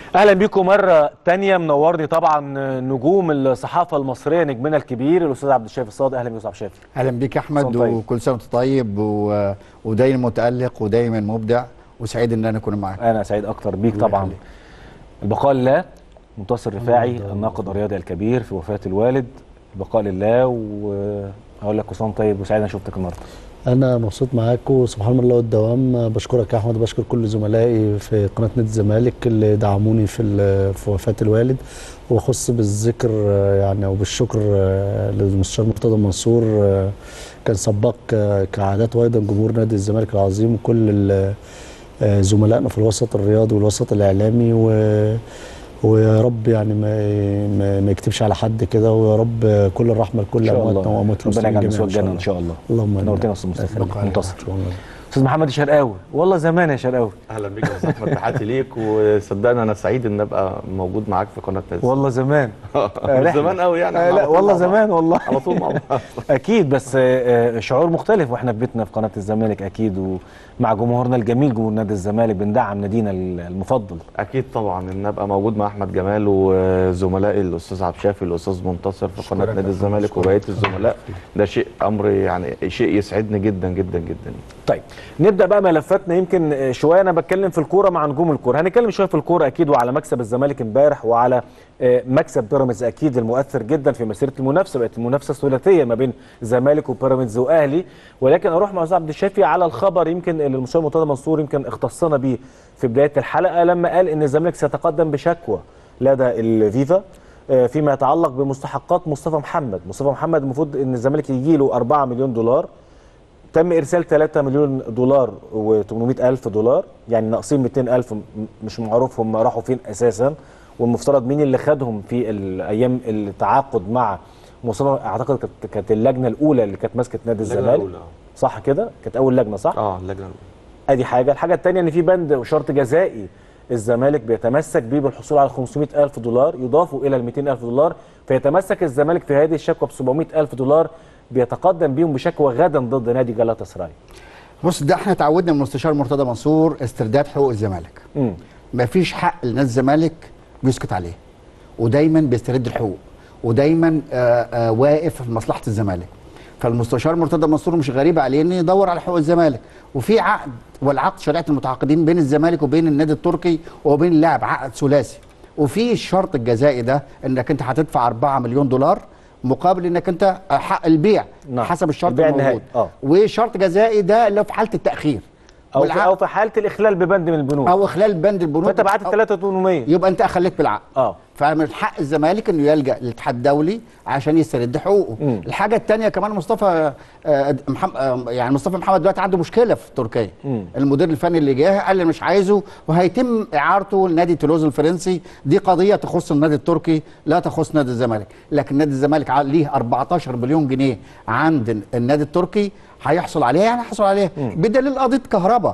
اهلا بيكم مره تانية منورني طبعا نجوم الصحافه المصريه نجمنا الكبير الاستاذ عبد الشافي الصادق اهلا بيك يا استاذ عبد الشافي اهلا بيك يا احمد طيب. وكل سنه وانت طيب و... ودايما متالق ودايما مبدع وسعيد ان انا اكون معاك انا سعيد اكتر بيك الله طبعا يخليك. البقاء لله منتصر رفاعي الناقد الرياضي الكبير في وفاه الوالد البقاء لله وهقول لك كل طيب وسعيد انا شفتك النهارده انا مبسوط معاك وسبحان الله والدوام بشكرك يا احمد وبشكر كل زملائي في قناه نادي الزمالك اللي دعموني في ال- في وفاه الوالد واخص بالذكر آه، يعني وبالشكر آه، للمستشار مرتضى منصور آه، كان سباق آه، كعادات وايضا جمهور نادي الزمالك العظيم وكل ال- آه، زملائنا في الوسط الرياضي والوسط الاعلامي و ويا رب يعني ما ما, ما يكتبش على حد كده ويا رب كل الرحمه لكل ان شاء امواتنا الله واموات ربنا المسلمين يجعل جميعا مسوى الجنه ان شاء الله اللهم آمين. نورتنا يا استاذ مصطفى بقى منتصر إن شاء الله. استاذ محمد الشرقاوي والله زمان يا شرقاوي اهلا بيك يا استاذ احمد تحياتي ليك وصدقني انا سعيد ان ابقى موجود معاك في قناه نادي والله زمان من زمان قوي يعني آه إحنا لا على طول والله مع بعض. زمان والله على طول مع بعض اكيد بس آه، آه، شعور مختلف واحنا في بيتنا في قناه الزمالك اكيد ومع جمهورنا الجميل جمهور نادي الزمالك بندعم نادينا المفضل اكيد طبعا ان ابقى موجود مع احمد جمال وزملائي الاستاذ عبد الشافي الاستاذ منتصر في قناه أشكرك نادي يا الزمالك أشكرك. وبقيه الزملاء ده شيء امر يعني شيء يسعدني جدا جدا جدا طيب نبدا بقى ملفاتنا يمكن آه، شويه انا بتكلم في الكوره مع نجوم الكوره هنتكلم شويه في الكوره اكيد وعلى مكسب الزمالك امبارح وعلى آه، مكسب بيراميدز اكيد المؤثر جدا في مسيره المنافسه بقت المنافسه ثلاثيه ما بين الزمالك وبيراميدز واهلي ولكن اروح مع استاذ عبد الشافي على الخبر يمكن اللي المستشار مرتضى منصور يمكن اختصنا بيه في بدايه الحلقه لما قال ان الزمالك سيتقدم بشكوى لدى الفيفا آه، فيما يتعلق بمستحقات مصطفى محمد مصطفى محمد المفروض ان الزمالك يجي له 4 مليون دولار تم ارسال 3 مليون دولار و800 الف دولار يعني ناقصين 200 الف م- مش معروف هم راحوا فين اساسا والمفترض مين اللي خدهم في الايام التعاقد مع مصطفى اعتقد كانت- كانت اللجنه الاولى اللي كانت ماسكه نادي اللجنة الزمالك الأولى، صح كده كانت اول لجنه صح اه اللجنه الأولى. ادي حاجه الحاجه الثانيه ان في بند وشرط جزائي الزمالك بيتمسك بيه بالحصول على 500 الف دولار يضافوا الى ال 200 الف دولار فيتمسك الزمالك في هذه الشكوى ب 700 الف دولار بيتقدم بيهم بشكوى غدا ضد نادي جالاتا سراي بص ده احنا اتعودنا من المستشار مرتضى منصور استرداد حقوق الزمالك امم مفيش حق لنادي الزمالك بيسكت عليه ودايما بيسترد الحقوق ودايما آه آه واقف في مصلحه الزمالك فالمستشار مرتضى منصور مش غريب عليه انه يدور على حقوق الزمالك وفي عقد والعقد شريعه المتعاقدين بين الزمالك وبين النادي التركي وبين اللاعب عقد ثلاثي وفي الشرط الجزائي ده انك انت هتدفع 4 مليون دولار مقابل انك انت حق البيع نعم. حسب الشرط البيع الموجود النهائي. آه. وشرط جزائي ده اللي هو في حاله التاخير او في, والعقد- او في حاله الاخلال ببند من البنود او خلال بند البنود فانت بعت أو- 3800 يبقى انت اخليك بالعقد اه فمن حق الزمالك انه يلجا للاتحاد الدولي عشان يسترد حقوقه مم. الحاجه الثانيه كمان مصطفى آه، محمد آه، يعني مصطفى محمد دلوقتي عنده مشكله في تركيا مم. المدير الفني اللي جه قال لي مش عايزه وهيتم اعارته لنادي تولوز الفرنسي دي قضيه تخص النادي التركي لا تخص نادي الزمالك لكن نادي الزمالك ع- ليه 14 مليون جنيه عند النادي التركي هيحصل عليها يعني هيحصل عليها بدليل قضيه كهرباء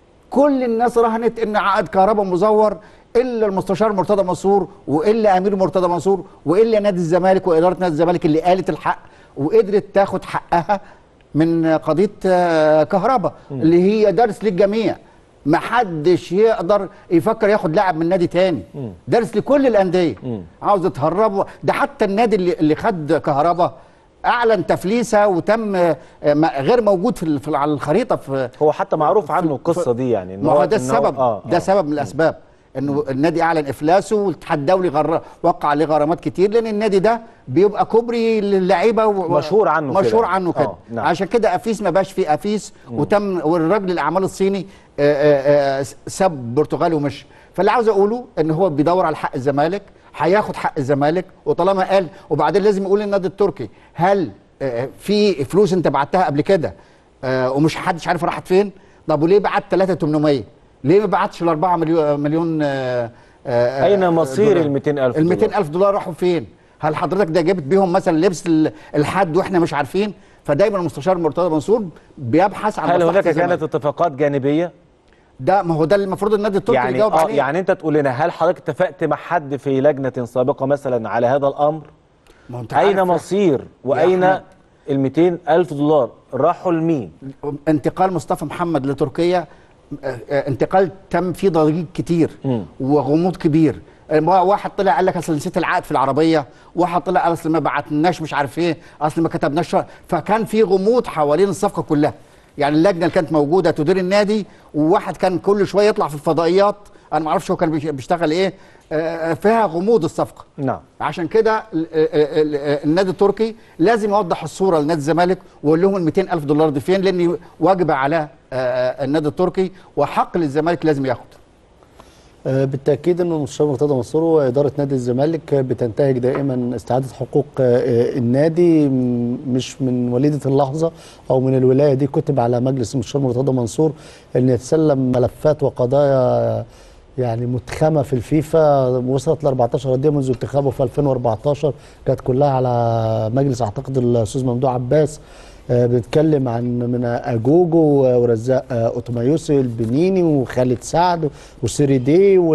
كل الناس رهنت ان عقد كهرباء مزور الا المستشار مرتضى منصور والا امير مرتضى منصور والا نادي الزمالك واداره نادي الزمالك اللي قالت الحق وقدرت تاخد حقها من قضيه آه، كهرباء اللي هي درس للجميع ما حدش يقدر يفكر ياخد لاعب من نادي تاني درس لكل الانديه عاوز تهربوا ده حتى النادي اللي, اللي خد كهرباء اعلن تفليسه وتم آه، ما- غير موجود في ال- في- على الخريطه في هو حتى معروف عنه القصه دي يعني إن ما هو ده إن هو- السبب آه ده آه. سبب من الاسباب انه النادي اعلن افلاسه والاتحاد الدولي غر... وقع عليه غرامات كتير لان النادي ده بيبقى كوبري للعيبه و... مشهور عنه كده. مشهور عنه كده آه، نعم. عشان كده افيس ما باش فيه افيس وتم والراجل الاعمال الصيني آه، آه، آه، ساب برتغالي ومشي فاللي عاوز اقوله ان هو بيدور على حق الزمالك هياخد حق الزمالك وطالما قال وبعدين لازم يقول للنادي التركي هل آه، في فلوس انت بعتها قبل كده آه، ومش حدش عارف راحت فين طب وليه بعت 3800 ليه ما بعتش ال 4 مليون مليون آه، آه، أين مصير دولار؟ ال 200,000 ال دولار؟ 200000 دولار راحوا فين هل حضرتك ده جبت بيهم مثلا لبس ال- الحد واحنا مش عارفين فدايما المستشار مرتضى منصور بيبحث عن هل مصلحة هناك الزمالك. كانت اتفاقات جانبيه ده ما هو ده اللي المفروض النادي التركي يعني يجاوب اه عليه يعني انت تقول لنا هل حضرتك اتفقت مع حد في لجنه سابقه مثلا على هذا الامر ما هو انت اين عارف مصير واين أحمد. ال 200 الف دولار راحوا لمين انتقال مصطفى محمد لتركيا آه، آه، انتقال تم فيه ضجيج كتير مم. وغموض كبير آه، واحد طلع قال لك اصل نسيت العقد في العربيه واحد طلع قال اصل ما بعتناش مش عارف ايه اصل ما كتبناش شرط. فكان في غموض حوالين الصفقه كلها يعني اللجنه اللي كانت موجوده تدير النادي وواحد كان كل شويه يطلع في الفضائيات انا ما اعرفش هو كان بيش- بيشتغل ايه آه، فيها غموض الصفقه نعم عشان كده ال- ال- ال- النادي التركي لازم يوضح الصوره لنادي الزمالك ويقول لهم ال 200 الف دولار دي فين لان واجب على آه، النادي التركي وحق للزمالك لازم ياخد آه، بالتاكيد ان المستشار مرتضى منصور واداره نادي الزمالك آه، بتنتهج دائما استعاده حقوق آه، آه، النادي م- مش من وليده اللحظه او من الولايه دي كتب على مجلس المستشار مرتضى منصور ان يتسلم ملفات وقضايا يعني متخمه في الفيفا وصلت ل 14 قضيه منذ انتخابه في 2014 كانت كلها على مجلس اعتقد الاستاذ ممدوح عباس آه، بنتكلم عن من اجوجو ورزاق آه، اوتومايوسي البنيني وخالد سعد وسيريدي و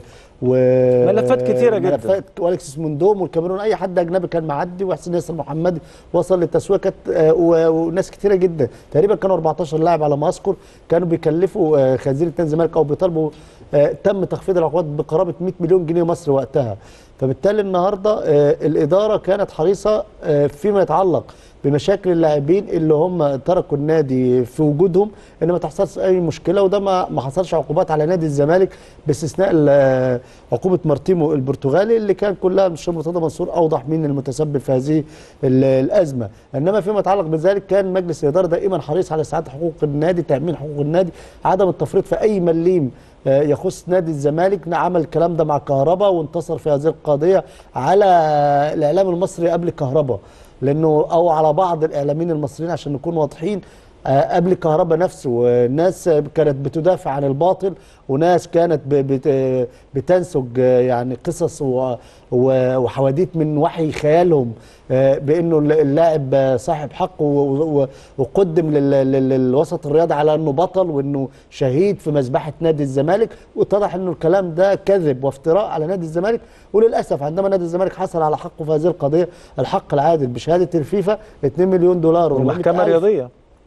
و ملفات كتيرة جدا. ملفات والكسيس موندوم والكاميرون اي حد اجنبي كان معدي وحسين ياسر محمدي وصل للتسويه كانت آه، و- وناس كتيره جدا تقريبا كانوا 14 لاعب على ما اذكر كانوا بيكلفوا آه، خزينه نادي الزمالك او بيطالبوا آه، تم تخفيض العقوبات بقرابه 100 مليون جنيه مصري وقتها فبالتالي النهارده آه، الاداره كانت حريصه آه، فيما يتعلق بمشاكل اللاعبين اللي هم تركوا النادي في وجودهم ان ما تحصلش اي مشكله وده ما ما حصلش عقوبات على نادي الزمالك باستثناء ال- عقوبه مارتيمو البرتغالي اللي كان كلها المستشار مرتضى منصور اوضح مين المتسبب في هذه ال- الازمه انما فيما يتعلق بذلك كان مجلس الاداره دائما حريص على استعاده حقوق النادي تامين حقوق النادي عدم التفريط في اي مليم آه، يخص نادي الزمالك عمل الكلام ده مع كهربا وانتصر في هذه القضيه على الاعلام المصري قبل كهربا لانه او على بعض الاعلاميين المصريين عشان نكون واضحين آه، قبل كهربا نفسه وناس كانت بتدافع عن الباطل وناس كانت ب- بت- بتنسج آه، يعني قصص و- و- وحواديت من وحي خيالهم آه، بانه اللاعب آه، صاحب حق و- و- وقدم لل- لل- للوسط الرياضي على انه بطل وانه شهيد في مذبحه نادي الزمالك واتضح انه الكلام ده كذب وافتراء على نادي الزمالك وللاسف عندما نادي الزمالك حصل على حقه في هذه القضيه الحق العادل بشهاده الفيفا 2 مليون دولار المحكمه و400 ألف. الرياضيه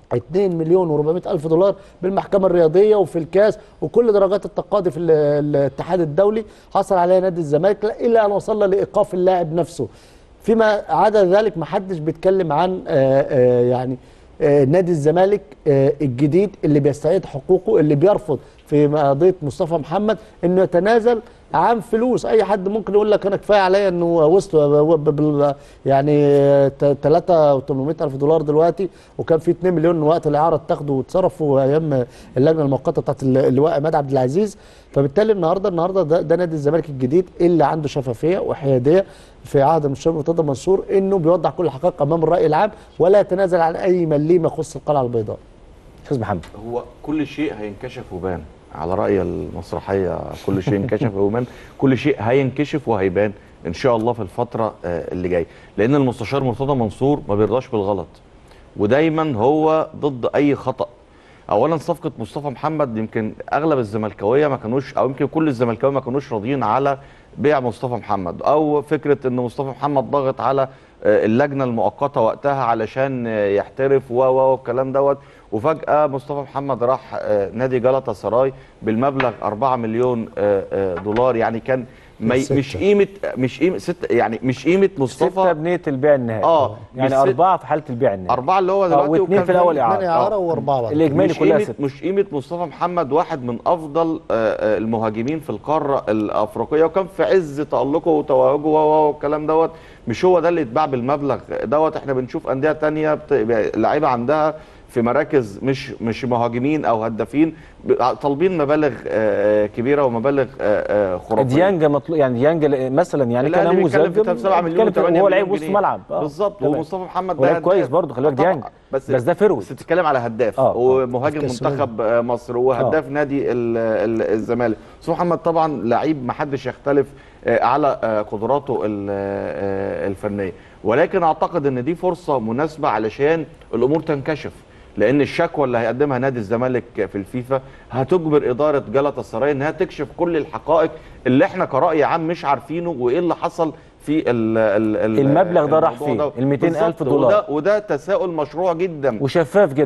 2 مليون و400 الف دولار بالمحكمه الرياضيه وفي الكاس وكل درجات التقاضي في ال- الاتحاد الدولي حصل عليها نادي الزمالك لا- الا ان وصلنا لايقاف اللاعب نفسه فيما عدا ذلك ما حدش بيتكلم عن آه، آه، يعني آه، نادي الزمالك آه، الجديد اللي بيستعيد حقوقه اللي بيرفض في قضيه مصطفى محمد انه يتنازل عن فلوس اي حد ممكن يقول لك انا كفايه عليا انه وصل ب- ب- يعني 3 و800 الف دولار دلوقتي وكان في 2 مليون وقت الاعاره اتاخدوا واتصرفوا ايام اللجنه المؤقته بتاعت اللواء عماد عبد العزيز فبالتالي النهارده النهارده ده, ده نادي الزمالك الجديد اللي عنده شفافيه وحياديه في عهد المستشار مرتضى منصور انه بيوضح كل الحقائق امام الراي العام ولا يتنازل عن اي مليم يخص القلعه البيضاء استاذ محمد هو كل شيء هينكشف وبان على رأي المسرحية كل شيء انكشف وبان كل شيء هينكشف وهيبان إن شاء الله في الفترة آه، اللي جاية لأن المستشار مرتضى منصور ما بيرضاش بالغلط ودايما هو ضد أي خطأ اولا صفقه مصطفى محمد يمكن اغلب الزملكاويه ما كانوش او يمكن كل الزملكاويه ما كانوش راضيين على بيع مصطفى محمد او فكره ان مصطفى محمد ضاغط على آه، اللجنه المؤقته وقتها علشان آه، يحترف و و والكلام دوت وفجاه مصطفى محمد راح آه، نادي جلطة سراي بالمبلغ 4 مليون آه، آه، دولار يعني كان ما ي- ستة. مش قيمه مش قيمه ست يعني مش قيمه ستة مصطفى بنيه البيع النهائي آه، يعني مش ست- أربعة في حالة البيع النهائي اربعه اللي هو آه، دلوقتي واثنين وكان في الأول إعارة. اثنين اعاره واربعه بعد الإجمالي مش كلها قيمة ستة مش قيمة مصطفى محمد واحد من أفضل آه، آه، المهاجمين في القارة الأفريقية وكان في عز تألقه وتوهجه و- و- والكلام دوت مش هو ده اللي يتباع بالمبلغ دوت احنا بنشوف أندية تانية بت- لعيبة عندها في مراكز مش مش مهاجمين او هدافين ب- طالبين مبالغ آه، كبيره ومبالغ آه، آه، خرافيه ديانجا مطلوب يعني ديانجا مثلا يعني الأهلي كنموذج بيتكلم في 7 مليون بيتكلم في- و8 هو مليون لعيب وسط جنيه. ملعب آه، بالظبط تمام. ومصطفى محمد ولعيب هداف. كويس برضه خلي بالك طبعاً. ديانج بس ده فيرويد بس بتتكلم على هداف آه، آه. ومهاجم في كأس منتخب آه، مصر وهداف نادي ال- ال- الزمالك مصطفى محمد طبعا لعيب ما حدش يختلف آه، على آه، قدراته ال- آه، الفنيه ولكن اعتقد ان دي فرصه مناسبه علشان الامور تنكشف لان الشكوى اللي هيقدمها نادي الزمالك في الفيفا هتجبر اداره جلطة السراي انها تكشف كل الحقائق اللي احنا كراي عام مش عارفينه وايه اللي حصل في ال ال ال المبلغ ده راح الموضوع فين؟ ال 200,000 بالظبط. دولار. وده, وده تساؤل مشروع جدا وشفاف جدا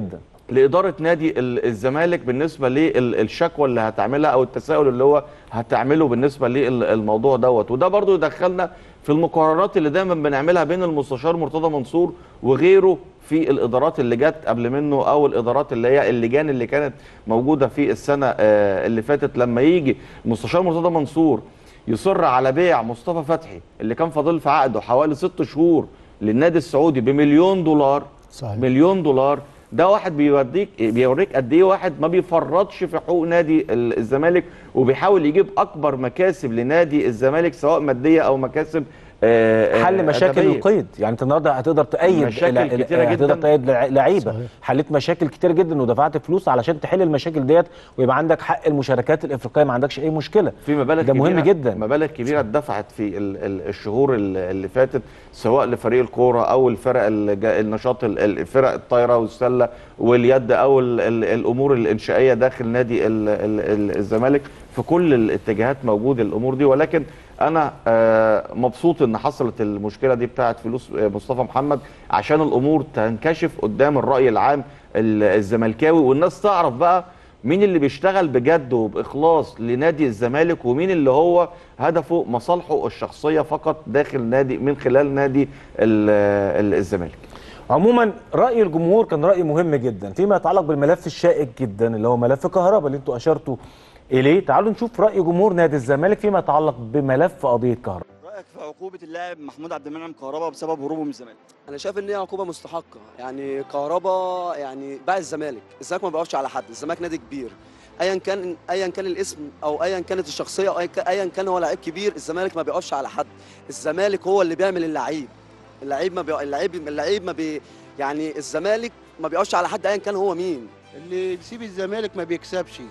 لاداره نادي ال- الزمالك بالنسبه للشكوى اللي هتعملها او التساؤل اللي هو هتعمله بالنسبه للموضوع دوت وده برضو يدخلنا في المقارنات اللي دايما بنعملها بين المستشار مرتضى منصور وغيره في الادارات اللي جت قبل منه او الادارات اللي هي اللجان اللي كانت موجوده في السنه آه، اللي فاتت لما يجي المستشار مرتضى منصور يصر على بيع مصطفى فتحي اللي كان فاضل في عقده حوالي ست شهور للنادي السعودي بمليون دولار صحيح. مليون دولار ده واحد بيوديك بيوريك قد ايه واحد ما بيفرطش في حقوق نادي ال- الزمالك وبيحاول يجيب اكبر مكاسب لنادي الزمالك سواء ماديه او مكاسب آه، آه، حل مشاكل أدبية. القيد يعني انت النهارده هتقدر تأيد مشاكل لا- لا- كتيرة هتقدر جداً. تأيد لع- لعيبه صحيح. حليت مشاكل كتير جدا ودفعت فلوس علشان تحل المشاكل ديت ويبقى عندك حق المشاركات الافريقيه ما عندكش اي مشكله في مبالغ ده مهم كبيرة جدا مبالغ كبيره اتدفعت في ال- ال- الشهور ال- اللي فاتت سواء لفريق الكوره او الفرق الج- النشاط ال- الفرق الطايره والسله واليد او ال- ال- الامور الانشائيه داخل نادي ال- ال- ال- الزمالك في كل الاتجاهات موجود الامور دي ولكن انا آه، مبسوط ان حصلت المشكله دي بتاعت فلوس آه، مصطفى محمد عشان الامور تنكشف قدام الراي العام ال- الزملكاوي والناس تعرف بقى مين اللي بيشتغل بجد وبإخلاص لنادي الزمالك ومين اللي هو هدفه مصالحه الشخصية فقط داخل نادي من خلال نادي ال- ال- الزمالك عموما راي الجمهور كان راي مهم جدا فيما يتعلق بالملف الشائك جدا اللي هو ملف كهرباء اللي انتوا اشرتوا اليه تعالوا نشوف راي جمهور نادي الزمالك فيما يتعلق بملف قضيه كهرباء رايك في عقوبه اللاعب محمود عبد المنعم كهربا بسبب هروبه من الزمالك انا شايف ان هي عقوبه مستحقه يعني كهربا يعني باع الزمالك الزمالك ما بيقفش على حد الزمالك نادي كبير ايا كان ايا كان الاسم او ايا كانت الشخصيه او أيا- ايا كان هو لعيب كبير الزمالك ما بيقفش على حد الزمالك هو اللي بيعمل اللعيب اللعيب ما بي... اللعيب اللعيب ما بي يعني الزمالك ما بيقفش على حد ايا كان هو مين اللي يسيب الزمالك ما بيكسبش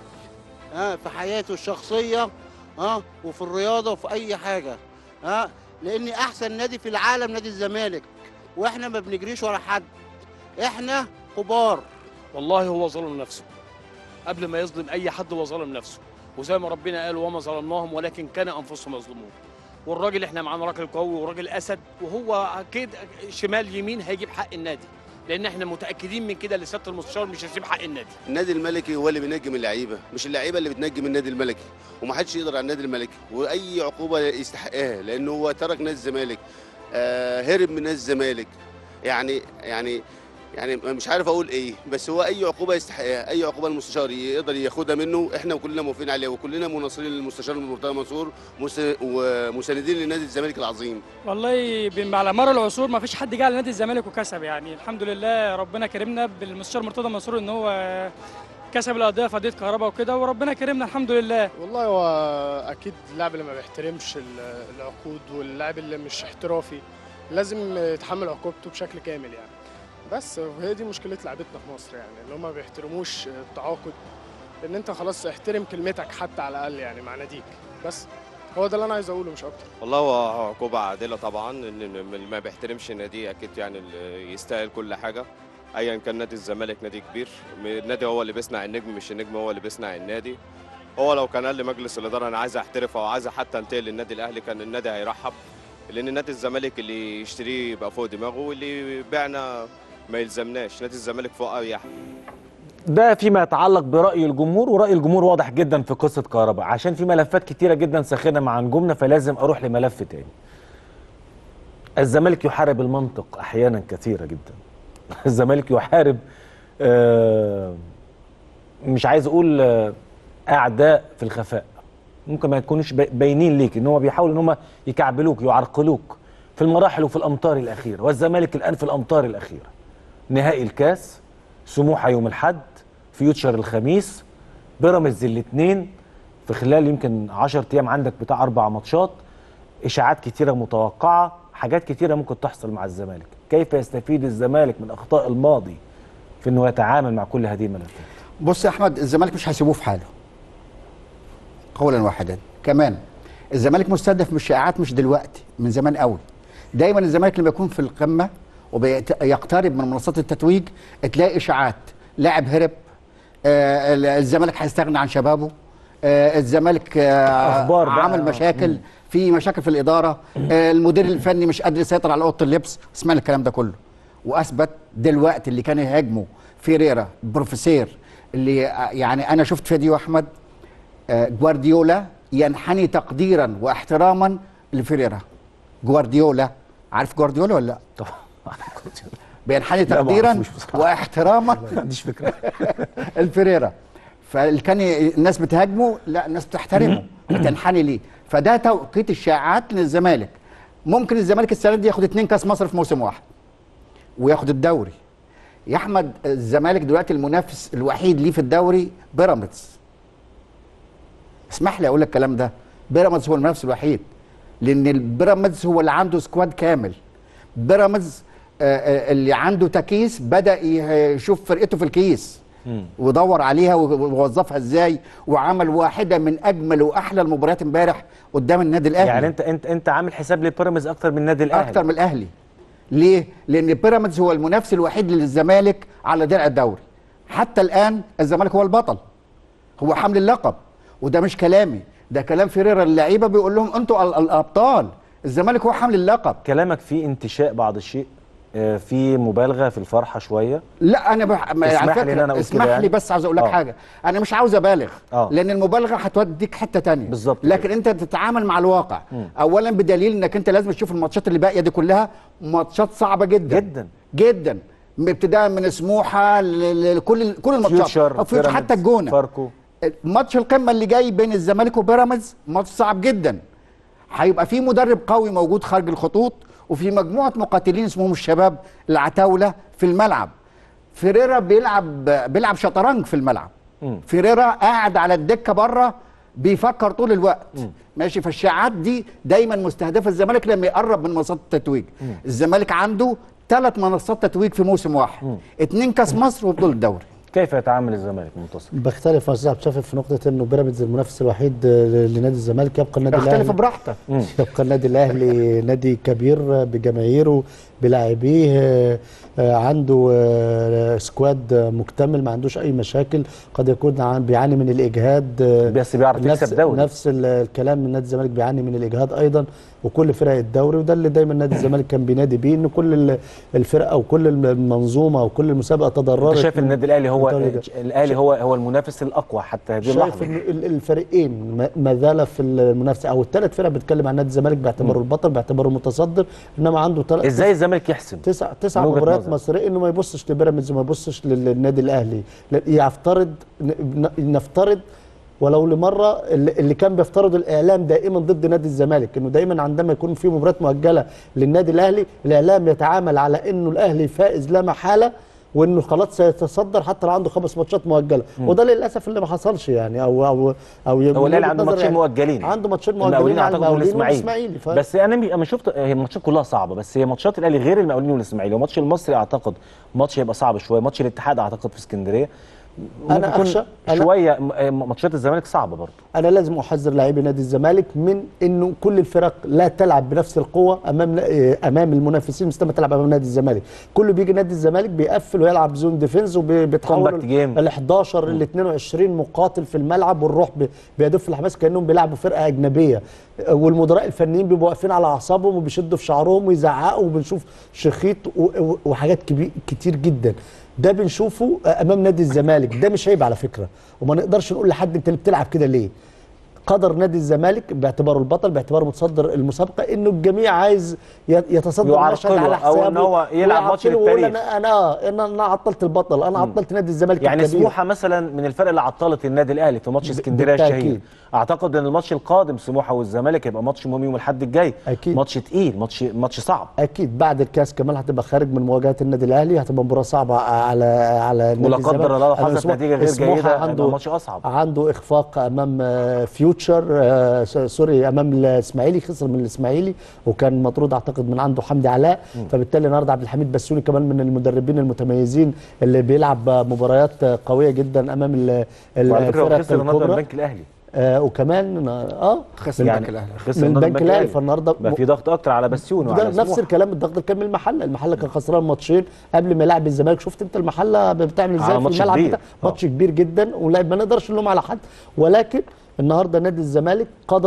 ها في حياته الشخصيه ها وفي الرياضه وفي اي حاجه ها لان احسن نادي في العالم نادي الزمالك واحنا ما بنجريش ورا حد احنا كبار والله هو ظلم نفسه قبل ما يظلم اي حد هو ظلم نفسه وزي ما ربنا قال وما ظلمناهم ولكن كان انفسهم يظلمون والراجل احنا معانا راجل قوي وراجل اسد وهو اكيد شمال يمين هيجيب حق النادي لان احنا متاكدين من كده لسياده المستشار مش هيسيب حق النادي النادي الملكي هو اللي بينجم اللعيبه مش اللعيبه اللي بتنجم النادي الملكي ومحدش يقدر على النادي الملكي واي عقوبه يستحقها لانه هو ترك نادي الزمالك آه هرب من نادي الزمالك يعني يعني يعني مش عارف اقول ايه بس هو اي عقوبه يستحقها اي عقوبه المستشار يقدر ياخدها منه احنا كلنا موافقين عليها وكلنا مناصرين للمستشار مرتضى منصور مس- ومساندين لنادي الزمالك العظيم والله بم- على مر العصور ما فيش حد جه على نادي الزمالك وكسب يعني الحمد لله ربنا كرمنا بالمستشار مرتضى منصور ان هو كسب القضيه في قضيه كهرباء وكده وربنا كرمنا الحمد لله والله هو اكيد اللاعب اللي ما بيحترمش ال- العقود واللاعب اللي مش احترافي لازم يتحمل عقوبته بشكل كامل يعني بس وهي دي مشكله لعيبتنا في مصر يعني اللي هم ما بيحترموش التعاقد ان انت خلاص احترم كلمتك حتى على الاقل يعني مع ناديك بس هو ده اللي انا عايز اقوله مش اكتر والله هو عقوبة عادلة طبعا ان اللي ما بيحترمش ناديه اكيد يعني اللي يستاهل كل حاجة ايا كان نادي الزمالك نادي كبير النادي هو اللي بيصنع النجم مش النجم هو اللي بيصنع النادي هو لو كان قال لمجلس الاداره انا عايز احترف او عايز حتى انتقل للنادي الاهلي كان النادي هيرحب لان نادي الزمالك اللي يشتريه يبقى فوق دماغه واللي يبيعنا ما يلزمناش نادي الزمالك فوق اي حد ده فيما يتعلق برأي الجمهور ورأي الجمهور واضح جدا في قصة كهرباء عشان في ملفات كتيرة جدا ساخنة مع نجومنا فلازم أروح لملف تاني الزمالك يحارب المنطق أحيانا كثيرة جدا الزمالك يحارب آه، مش عايز أقول آه، أعداء في الخفاء ممكن ما يكونوش بي- باينين ليك ان هم بيحاولوا ان هم يكعبلوك يعرقلوك في المراحل وفي الامطار الاخيره والزمالك الان في الامطار الاخيره نهائي الكاس سموحه يوم الاحد فيوتشر الخميس بيراميدز الاثنين في خلال يمكن 10 ايام عندك بتاع اربع ماتشات اشاعات كتيره متوقعه حاجات كتيره ممكن تحصل مع الزمالك كيف يستفيد الزمالك من اخطاء الماضي في انه يتعامل مع كل هذه الملفات بص يا احمد الزمالك مش هيسيبوه في حاله قولا واحدا كمان الزمالك مستهدف من الشائعات مش دلوقتي من زمان قوي دايما الزمالك لما يكون في القمه ويقترب من منصات التتويج تلاقي اشاعات لاعب هرب آه ال- الزمالك هيستغنى عن شبابه آه الزمالك آه أخبار بقى. عمل مشاكل في مشاكل في الاداره آه المدير الفني مش قادر يسيطر على اوضه اللبس سمعنا الكلام ده كله واثبت دلوقتي اللي كان يهاجمه فيريرا بروفيسير اللي آه، يعني انا شفت فيديو احمد آه، جوارديولا ينحني تقديرا واحتراما لفيريرا جوارديولا عارف جوارديولا ولا لا؟ طبعا بينحني لا، ما تقديرا أعرفوش بصراحة. واحتراما ما عنديش فكره الفريرة فاللي كان الناس بتهاجمه لا الناس بتحترمه بتنحني ليه فده توقيت الشائعات للزمالك ممكن الزمالك السنه دي ياخد اتنين كاس مصر في موسم واحد وياخد الدوري يا احمد الزمالك دلوقتي المنافس الوحيد ليه في الدوري بيراميدز اسمح لي اقول لك الكلام ده بيراميدز هو المنافس الوحيد لان البيراميدز هو اللي عنده سكواد كامل بيراميدز آه، آه، اللي عنده تكيس بدا يشوف فرقته في الكيس ودور عليها ووظفها ازاي وعمل واحده من اجمل واحلى المباريات امبارح قدام النادي الاهلي يعني انت انت انت عامل حساب لبيراميدز اكتر من النادي الاهلي اكتر من الاهلي ليه لان بيراميدز هو المنافس الوحيد للزمالك على درع الدوري حتى الان الزمالك هو البطل هو حامل اللقب وده مش كلامي ده كلام فيريرا اللعيبه بيقول لهم انتوا ال- الابطال الزمالك هو حامل اللقب كلامك فيه انتشاء بعض الشيء آه، في مبالغه في الفرحه شويه لا انا بح... ما- اسمح على لي إن فكره أنا أقول اسمح كده يعني؟ لي بس عاوز اقول لك آه. حاجه انا مش عاوز ابالغ آه. لان المبالغه هتوديك حته تانية بالظبط لكن انت تتعامل مع الواقع مم. اولا بدليل انك انت لازم تشوف الماتشات اللي باقيه دي كلها ماتشات صعبه جدا جدا جدا ابتداء من سموحه ل- لكل كل الماتشات فيوتشر أو فيوتشر حتى بيراميدز، الجونه فاركو ماتش القمه اللي جاي بين الزمالك وبيراميدز ماتش صعب جدا هيبقى في مدرب قوي موجود خارج الخطوط وفي مجموعه مقاتلين اسمهم الشباب العتاوله في الملعب فيريرا بيلعب بيلعب شطرنج في الملعب مم. فيريرا قاعد على الدكه بره بيفكر طول الوقت ماشي فالشائعات دي دايما مستهدفه الزمالك لما يقرب من منصات التتويج الزمالك عنده ثلاث منصات تتويج في موسم واحد اتنين كاس مصر وبطوله الدوري كيف يتعامل الزمالك منتصر بختلف مع استاذ عبد الشافي في نقطه انه بيراميدز المنافس الوحيد آه، لنادي الزمالك يبقى النادي اختلف الاهلي براحتك يبقى النادي الاهلي نادي كبير بجماهيره بلاعبيه آه، آه، عنده آه، سكواد آه، مكتمل ما عندوش اي مشاكل قد يكون عن- بيعاني من الاجهاد آه، بس بيعرف نفس يكسب دوري نفس ال- الكلام من نادي الزمالك بيعاني من الاجهاد ايضا وكل فرق الدوري وده اللي دايما نادي الزمالك كان بينادي بيه ان كل ال- الفرقه وكل المنظومه وكل المسابقه تضررت انت شايف من- النادي الاهلي هو من الدوري ده. الاهلي هو هو المنافس الاقوى حتى هذه شايف اللحظه ان ال- الفريقين ما- ما زال في المنافسه او الثلاث فرق بتتكلم عن نادي الزمالك باعتباره البطل باعتباره المتصدر انما عنده تل... ازاي الزمالك يحسم تسع تسع من وجهة مباريات نظرك؟ مصريه انه ما يبصش لبيراميدز وما يبصش لل- للنادي الاهلي لا، يفترض ن- ن- نفترض ولو لمره اللي اللي كان بيفترض الاعلام دائما ضد نادي الزمالك انه دايما عندما يكون في مباريات مؤجله للنادي الاهلي الاعلام يتعامل على انه الاهلي فائز لا محاله وانه خلاص سيتصدر حتى لو عنده خمس ماتشات مؤجله مم. وده للاسف اللي ما حصلش يعني او او او هو من الاهلي وجهة عنده نظري ماتشين يعني مؤجلين عنده ماتشين المقاولين مؤجلين على اعتقد المقاولين والاسماعيلي والاسماعيلي ف... بس انا مي- انا شفت هي الماتشات كلها صعبه بس هي ماتشات الاهلي غير المقاولين والاسماعيلي وماتش المصري اعتقد ماتش هيبقى صعب شويه ماتش الاتحاد اعتقد في اسكندريه أنا ممكن يكون أخشى- أنا- شويه م- ماتشات الزمالك صعبه برضه انا لازم احذر لاعبي نادي الزمالك من انه كل الفرق لا تلعب بنفس القوه امام امام المنافسين مثل ما تلعب امام نادي الزمالك كله بيجي نادي الزمالك بيقفل ويلعب زون ديفنس وبيتحول Compact game. ال 11 ال 22 مقاتل في الملعب والروح بي- بيدف الحماس كانهم بيلعبوا فرقه اجنبيه والمدراء الفنيين بيبقوا واقفين على اعصابهم وبيشدوا في شعرهم ويزعقوا وبنشوف شخيط و- و- وحاجات كبير كتير جدا ده بنشوفه امام نادي الزمالك ده مش عيب على فكره وما نقدرش نقول لحد انت اللي بتلعب كده ليه قدر نادي الزمالك باعتباره البطل باعتباره متصدر المسابقه انه الجميع عايز ي- يتصدر المشهد يعرقله على أو حسابه إن هو يلعب ماتش ويعطله ويقول للتاريخ. انا انا آه، انا انا عطلت البطل انا عطلت نادي الزمالك يعني الكبير. سموحه مثلا من الفرق اللي عطلت النادي الاهلي في ماتش اسكندريه بالتأكيد. الشهير اعتقد ان الماتش القادم سموحه والزمالك هيبقى ماتش مهم يوم الاحد الجاي اكيد ماتش تقيل ماتش ماتش صعب اكيد بعد الكاس كمان هتبقى خارج من مواجهه النادي الاهلي هتبقى مباراه صعبه على على نادي ولا قدر الزمالك. الله لو أنا حصلت سموحة- نتيجة غير سموحة جيدة هيبقى عنده ماتش أصعب. عنده اخفاق امام آه، فيوتشر آه، س- سوري امام الاسماعيلي خسر من الاسماعيلي وكان مطرود اعتقد من عنده حمدي علاء فبالتالي النهارده عبد الحميد بسوني كمان من المدربين المتميزين اللي بيلعب مباريات قويه جدا امام ال- وعلى فكره هو الفرق خسر النهارده من الكبرى البنك الاهلي آه وكمان اه خسر من- البنك الأهلي. خسر من النهارده البنك الاهلي فالنهارده بقى في ضغط اكتر على بسيوني ده وعلى نفس سموحة. الكلام الضغط اللي كان من المحله المحله كان خسران ماتشين قبل ما يلعب الزمالك شفت انت المحله بتعمل ازاي على في ماتش الملعب كبير. بتاع ماتش كبير جدا ولعب ما نقدرش نلوم على حد ولكن النهارده نادي الزمالك قدره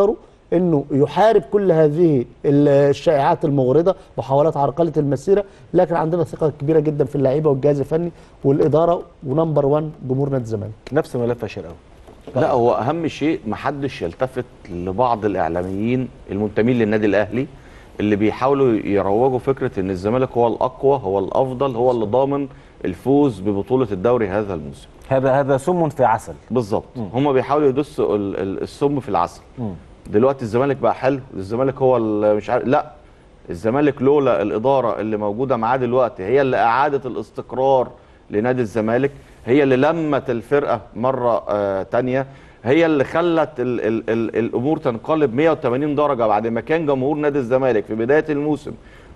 انه يحارب كل هذه ال- الشائعات المغرضه محاولات عرقله المسيره لكن عندنا ثقه كبيره جدا في اللعيبه والجهاز الفني والاداره ونمبر 1 جمهور نادي الزمالك نفس ملف شرقاوي لا هو اهم شيء محدش يلتفت لبعض الاعلاميين المنتمين للنادي الاهلي اللي بيحاولوا يروجوا فكره ان الزمالك هو الاقوى هو الافضل هو اللي ضامن الفوز ببطوله الدوري هذا الموسم هذا هذا سم في عسل بالظبط هم بيحاولوا يدسوا ال- ال- السم في العسل دلوقتي الزمالك بقى حلو الزمالك هو ال- مش عارف لا الزمالك لولا الاداره اللي موجوده معاه دلوقتي هي اللي اعادت الاستقرار لنادي الزمالك هي اللي لمت الفرقه مره آه تانية هي اللي خلت ال ال ال الامور تنقلب 180 درجه بعد ما كان جمهور نادي الزمالك في بدايه الموسم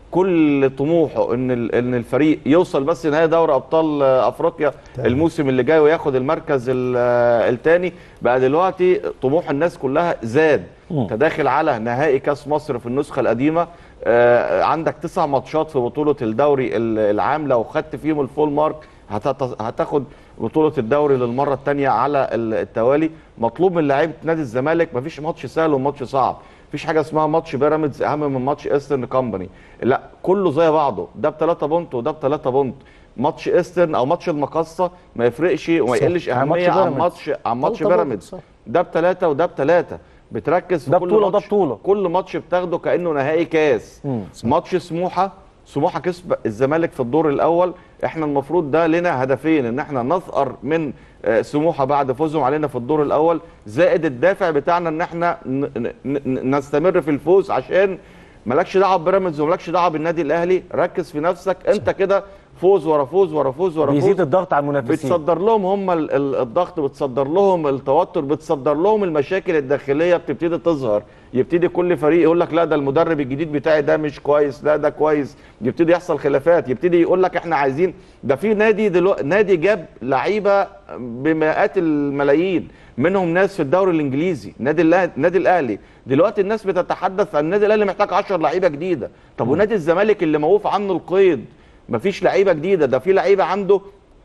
كل طموحه ان ال- ان الفريق يوصل بس نهائي دوري ابطال آه، افريقيا الموسم اللي جاي وياخد المركز الثاني بقى دلوقتي طموح الناس كلها زاد انت داخل على نهائي كاس مصر في النسخه القديمه آه، عندك تسع ماتشات في بطوله الدوري ال- العام لو خدت فيهم الفول مارك هتت- هتاخد بطوله الدوري للمره الثانيه على ال- التوالي مطلوب من لعيبه نادي الزمالك مفيش ماتش سهل وماتش صعب مفيش حاجه اسمها ماتش بيراميدز اهم من ماتش ايسترن كومباني لا كله زي بعضه ده بثلاثه بونت وده بثلاثه بونت ماتش ايسترن او ماتش المقصه ما يفرقش وما صح. يقلش عن ماتش اهميه عن بيراميدز. ماتش عن ماتش تلاتة بونت، بيراميدز صح. ده بثلاثه وده بثلاثه بتركز في ده كل بطولة وده ماتش بطوله كل ماتش بتاخده كانه نهائي كاس ماتش سموحه سموحه كسب الزمالك في الدور الاول احنا المفروض ده لنا هدفين ان احنا نثأر من آه، سموحه بعد فوزهم علينا في الدور الاول زائد الدافع بتاعنا ان احنا ن- ن- ن- نستمر في الفوز عشان مالكش دعوه ببيراميدز ومالكش دعوه بالنادي الاهلي ركز في نفسك انت كده فوز ورا فوز ورا فوز ورا فوز بيزيد الضغط على المنافسين بتصدر لهم هم ال- ال- الضغط بتصدر لهم التوتر بتصدر لهم المشاكل الداخليه بتبتدي تظهر يبتدي كل فريق يقول لك لا ده المدرب الجديد بتاعي ده مش كويس لا ده كويس يبتدي يحصل خلافات يبتدي يقول لك احنا عايزين ده في نادي دلوقتي نادي جاب لعيبه بمئات الملايين منهم ناس في الدوري الانجليزي نادي الأه- نادي الاهلي دلوقتي الناس بتتحدث عن النادي الاهلي محتاج 10 لعيبه جديده طب ونادي الزمالك اللي موقوف عنه القيد مفيش لعيبه جديده ده في لعيبه عنده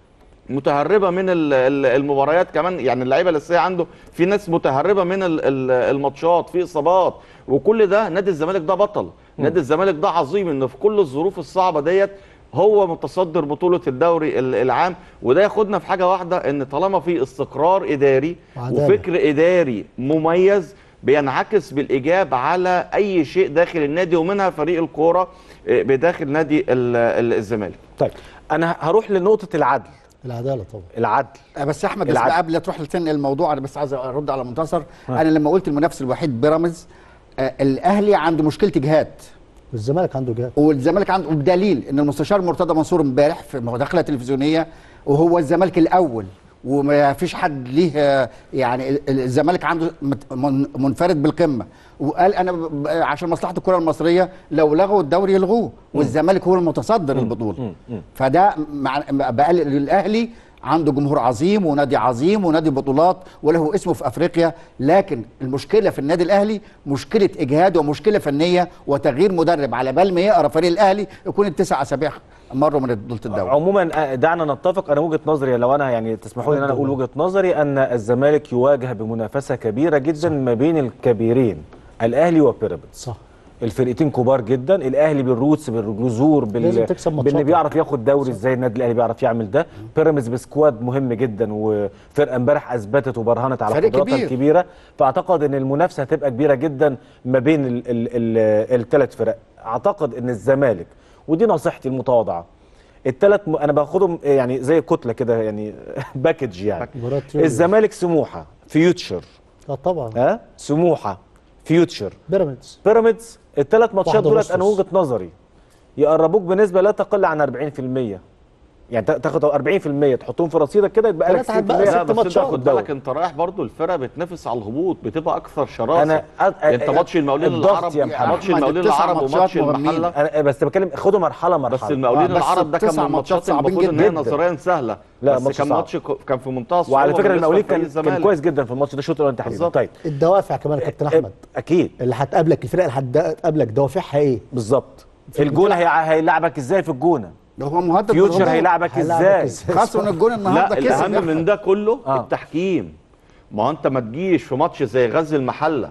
متهربه من ال- ال- المباريات كمان يعني اللعيبه الاساسيه عنده في ناس متهربه من ال- ال- الماتشات في اصابات وكل ده نادي الزمالك ده بطل نادي الزمالك ده عظيم انه في كل الظروف الصعبه ديت هو متصدر بطوله الدوري ال- العام وده ياخدنا في حاجه واحده ان طالما في استقرار اداري وعدالة. وفكر اداري مميز بينعكس بالايجاب على اي شيء داخل النادي ومنها فريق الكوره آه، بداخل نادي ال- ال- الزمالك طيب انا هروح لنقطه العدل العداله طبعا العدل آه، بس يا احمد بس العدل. قبل تروح لتنقل الموضوع انا بس عايز ارد على منتصر ها. انا لما قلت المنافس الوحيد بيراميدز آه، الاهلي عنده مشكله اجهاد والزمالك عنده جهاد والزمالك عنده بدليل ان المستشار مرتضى منصور امبارح في مداخله تلفزيونيه وهو الزمالك الاول وما فيش حد ليه آه، يعني ال- ال- الزمالك عنده مت- من- منفرد بالقمه وقال انا ب- ب- عشان مصلحه الكره المصريه لو لغوا الدوري يلغوه والزمالك هو المتصدر البطوله فده مع بقى الاهلي عنده جمهور عظيم ونادي عظيم ونادي بطولات وله اسمه في افريقيا لكن المشكله في النادي الاهلي مشكله اجهاد ومشكله فنيه وتغيير مدرب على بال ما يقرا فريق الاهلي يكون التسع اسابيع مروا من بطوله الدوري عموما آه، دعنا نتفق انا وجهه نظري لو انا يعني تسمحوا لي ان انا اقول وجهه نظري ان الزمالك يواجه بمنافسه كبيره جدا ما بين الكبيرين الاهلي وبيراميدز صح الفرقتين كبار جدا الاهلي بالروتس بالجذور بال... لازم تكسب ماتشات. باللي بيعرف ياخد دوري ازاي النادي الاهلي بيعرف يعمل ده بيراميدز بسكواد مهم جدا وفرقه امبارح اثبتت وبرهنت على فريق قدراتها كبير. الكبيره فاعتقد ان المنافسه هتبقى كبيره جدا ما بين ال... ال... ال... الثلاث فرق اعتقد ان الزمالك ودي نصيحتي المتواضعه الثلاث م... انا باخدهم يعني زي كتله كده يعني باكج يعني مباراة يورو. الزمالك سموحه فيوتشر اه طبعا ها سموحه فيوتشر بيراميدز بيراميدز الثلاث ماتشات واحد دولت انا أغسطس. وجهه نظري يقربوك بنسبه لا تقل عن 40% يعني تا- تاخد 40% تحطهم في رصيدك كده يبقى لك ثلاثة هتبقى 60% ست لا بس انت ماتشات. خد بالك انت رايح برضو الفرقه بتنافس على الهبوط بتبقى اكثر شراسه انا أ- انت أ- ماتش المقاولين الضغط العرب يا محمد. ماتش أحمد، المقاولين التسع العرب ماتشات وماتش مهمين. المحله انا بس بتكلم خدوا مرحله مرحله بس المقاولين آه، بس العرب ده كان التسع من ماتشات الماتشات صعبين المفروض ان هي جدا. نظريا سهله لا، بس ماتش كان صعب. ماتش ك- كان في منتهى الصعوبه وعلى فكره بالنسبة المقاولين لفريق كان كان الزمالك. كويس جدا في الماتش ده شوط الاول تحديدا بالظبط. طيب الدوافع كمان يا كابتن احمد اكيد اللي هتقابلك الفرق اللي هتقابلك دوافعها ايه؟ بالظبط الجونه هي هيلعبك ازاي في الجونه ده هو مهدد فيوتشر بالهبوط. هيلعبك هيلعبك ازاي إزاي؟ خسروا من الجون النهارده لا كسب الاهم من ده كله آه. التحكيم ما هو انت ما تجيش في ماتش زي غزل المحله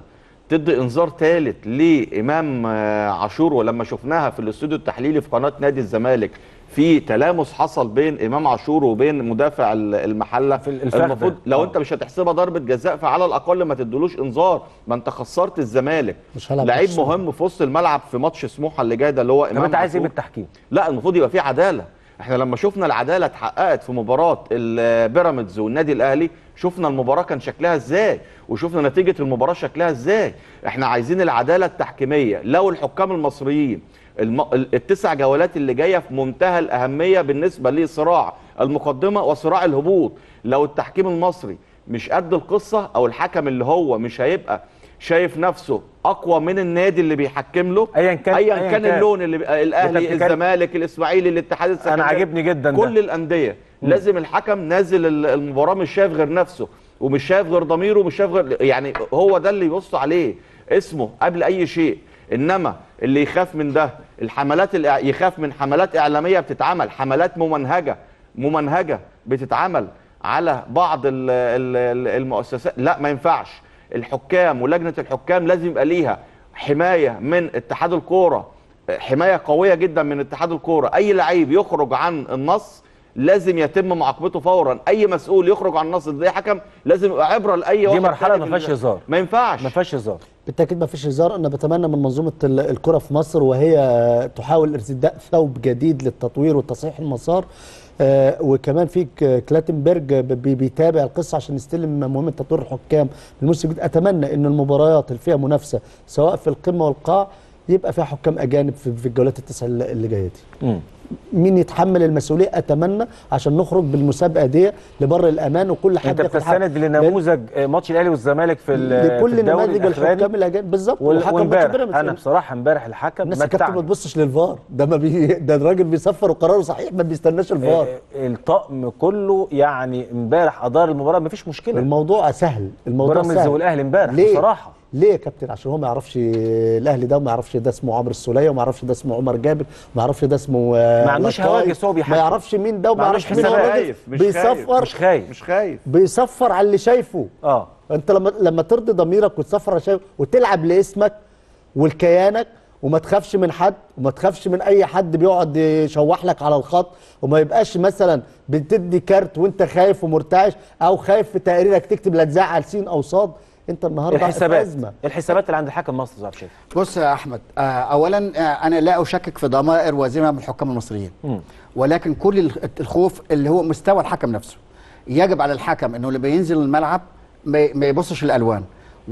تدي انذار ثالث لامام آه، عاشور ولما شفناها في الاستوديو التحليلي في قناه نادي الزمالك في تلامس حصل بين امام عاشور وبين مدافع ال- المحله في الفخ ده. المفروض لو آه. انت مش هتحسبها ضربه جزاء فعلى الاقل ما تدلوش انذار ما انت خسرت الزمالك مش هلعب لعيب ماتش سموحة. مهم في وسط الملعب في ماتش سموحه اللي جاي ده اللي هو طب امام انت عايز ايه عاشور. بالتحكيم؟ لا المفروض يبقى في عداله احنا لما شفنا العداله اتحققت في مباراه البيراميدز والنادي الاهلي شفنا المباراه كان شكلها ازاي وشفنا نتيجه المباراه شكلها ازاي احنا عايزين العداله التحكيميه لو الحكام المصريين الم... ال- التسع جولات اللي جايه في منتهى الاهميه بالنسبه لصراع المقدمه وصراع الهبوط لو التحكيم المصري مش قد القصه او الحكم اللي هو مش هيبقى شايف نفسه اقوى من النادي اللي بيحكم له ايا كان ايا أياً كان كان. اللون اللي بي... الاهلي بتتكلم- الزمالك الاسماعيلي الاتحاد السكندري انا عاجبني جدا ده. كل الانديه لازم الحكم نازل ال- المباراه مش شايف غير نفسه ومش شايف غير ضميره ومش شايف غير يعني هو ده اللي يبص عليه اسمه قبل اي شيء انما اللي يخاف من ده الحملات اللي يخاف من حملات اعلاميه بتتعمل حملات ممنهجه ممنهجه بتتعمل على بعض ال- ال- ال- المؤسسات لا ما ينفعش الحكام ولجنه الحكام لازم يبقى ليها حمايه من اتحاد الكوره حمايه قويه جدا من اتحاد الكوره اي لعيب يخرج عن النص لازم يتم معاقبته فورا اي مسؤول يخرج عن النص زي حكم لازم يبقى عبره لاي دي واحد مرحله تاني ما في فيهاش ال- هزار ما ينفعش ما فيهاش هزار بالتاكيد ما فيش هزار انا بتمنى من منظومه ال- الكره في مصر وهي تحاول ارتداء ثوب جديد للتطوير وتصحيح المسار آه وكمان في ك- كلاتنبرج ب- بي- بيتابع القصه عشان يستلم مهمه تطوير الحكام الموسم الجديد اتمنى ان المباريات اللي فيها منافسه سواء في القمه والقاع يبقى فيها حكام اجانب في في الجولات التسع اللي اللي جايه دي مم. مين يتحمل المسؤوليه اتمنى عشان نخرج بالمسابقه دي لبر الامان وكل حد انت ياخد حقه. بتستند لنموذج آه، ماتش الاهلي والزمالك في ال- في لكل الدوري نماذج الأخراني. الحكام الاجانب بالظبط وال- وحكم ماتش وامبارح بيراميدز انا كمان. بصراحه امبارح الحكم الناس يا كابتن ما متعني. تبصش للفار ده ما بي... ده الراجل بيصفر وقراره صحيح ما بيستناش الفار آه، الطقم كله يعني امبارح ادار المباراه مفيش مشكله الموضوع سهل الموضوع بيراميدز سهل والاهلي امبارح ليه؟ بصراحه ليه يا كابتن عشان هو ما يعرفش الاهلي ده وما يعرفش ده اسمه عمرو السوليه وما يعرفش ده اسمه عمر جابر وما يعرفش ده اسمه آه، ما عندوش لقاي، هواجس هو بيحكم. ما يعرفش مين ده وما ما عندوش يعرفش مين هو حسابات. الراجل مش خايف بيصفر مش خايف مش خايف بيصفر على اللي شايفه اه انت لما لما ترضي ضميرك وتصفر على شايف وتلعب لاسمك ولكيانك وما تخافش من حد وما تخافش من اي حد بيقعد يشوح لك على الخط وما يبقاش مثلا بتدي كارت وانت خايف ومرتعش او خايف في تقريرك تكتب لا تزعل سين او صاد انت النهارده في الحسابات ازمه الحسابات اللي عند الحكم مصر زي ما شايف بص يا احمد آه اولا آه انا لا اشكك في ضمائر وزيمه من الحكام المصريين ولكن كل ال- الخوف اللي هو مستوى الحكم نفسه يجب على الحكم انه اللي بينزل الملعب ما ما يبصش الالوان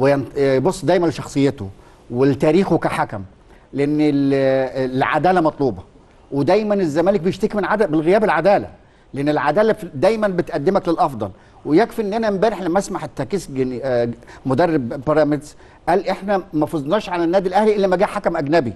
ويبص دايما لشخصيته ولتاريخه كحكم لان ال- العداله مطلوبه ودايما الزمالك بيشتكي من عدم بالغياب العداله لان العداله في- دايما بتقدمك للافضل ويكفي ان انا امبارح لما اسمع التكيس جن- آه، مدرب بيراميدز قال احنا ما فزناش على النادي الاهلي الا لما جه حكم اجنبي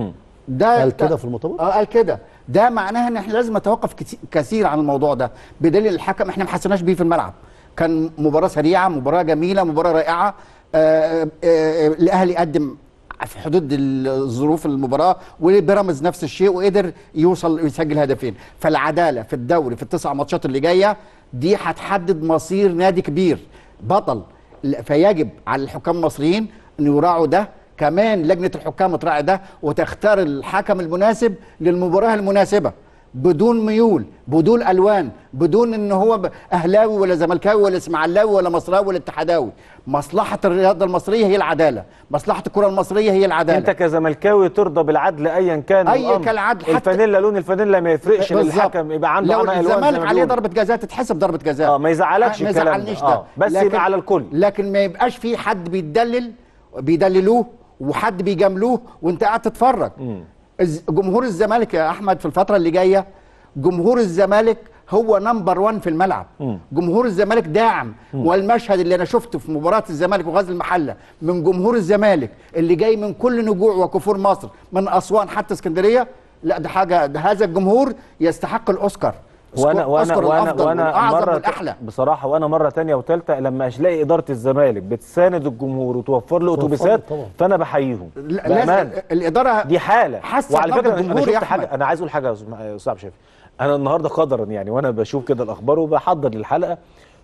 ده قال كده في المؤتمر؟ اه قال كده ده معناها ان احنا لازم نتوقف كتي- كثير عن الموضوع ده بدليل الحكم احنا ما حسناش بيه في الملعب كان مباراه سريعه مباراه جميله مباراه رائعه آه آه الاهلي قدم في حدود الظروف المباراه وبيراميدز نفس الشيء وقدر يوصل يسجل هدفين فالعداله في الدوري في التسع ماتشات اللي جايه دي هتحدد مصير نادي كبير بطل ل- فيجب على الحكام المصريين ان يراعوا ده كمان لجنه الحكام تراعي ده وتختار الحكم المناسب للمباراه المناسبه بدون ميول بدون الوان بدون ان هو ب- اهلاوي ولا زملكاوي ولا اسماعيلاوي ولا مصراوي ولا اتحداوي مصلحه الرياضه المصريه هي العداله مصلحه الكره المصريه هي العداله انت كزملكاوي ترضى بالعدل ايا كان أيا الأمر. كان العدل، حتى- الفانيلا لون الفانيلا ما يفرقش بالظبط. للحكم يبقى عنده لو عمى ألوان زي الزمالك ما عليه بيقولوا. ضربه جزاء تتحسب ضربه جزاء اه ما يزعلكش ما الكلام ده. يزعلنيش ده آه، بس يبقى على الكل. لكن ما يبقاش في حد بيتدلل بيدللوه وحد بيجاملوه وانت قاعد تتفرج الز- جمهور الزمالك يا احمد في الفتره اللي جايه جمهور الزمالك هو نمبر 1 في الملعب جمهور الزمالك داعم والمشهد اللي انا شفته في مباراه الزمالك وغزل المحله من جمهور الزمالك اللي جاي من كل نجوع وكفور مصر من اسوان حتى اسكندريه لا ده حاجه ده هذا الجمهور يستحق الاوسكار وانا أوسكار- وانا أوسكار وانا الأفضل وانا والأعظم مره والأحلى. بصراحه وانا مره تانية وثالثه لما الاقي اداره الزمالك بتساند الجمهور وتوفر له توفر له اتوبيسات طبعا. فانا بحييهم لا- بأمانة. لازم الاداره دي حاله حاسة وعلى بنبض فكره انا الجمهور يا شفت أحمد. حاجه انا عايز اقول حاجه يا أستاذ- يا استاذ عبد الشافي انا النهارده قدرا يعني وانا بشوف كده الاخبار وبحضر للحلقه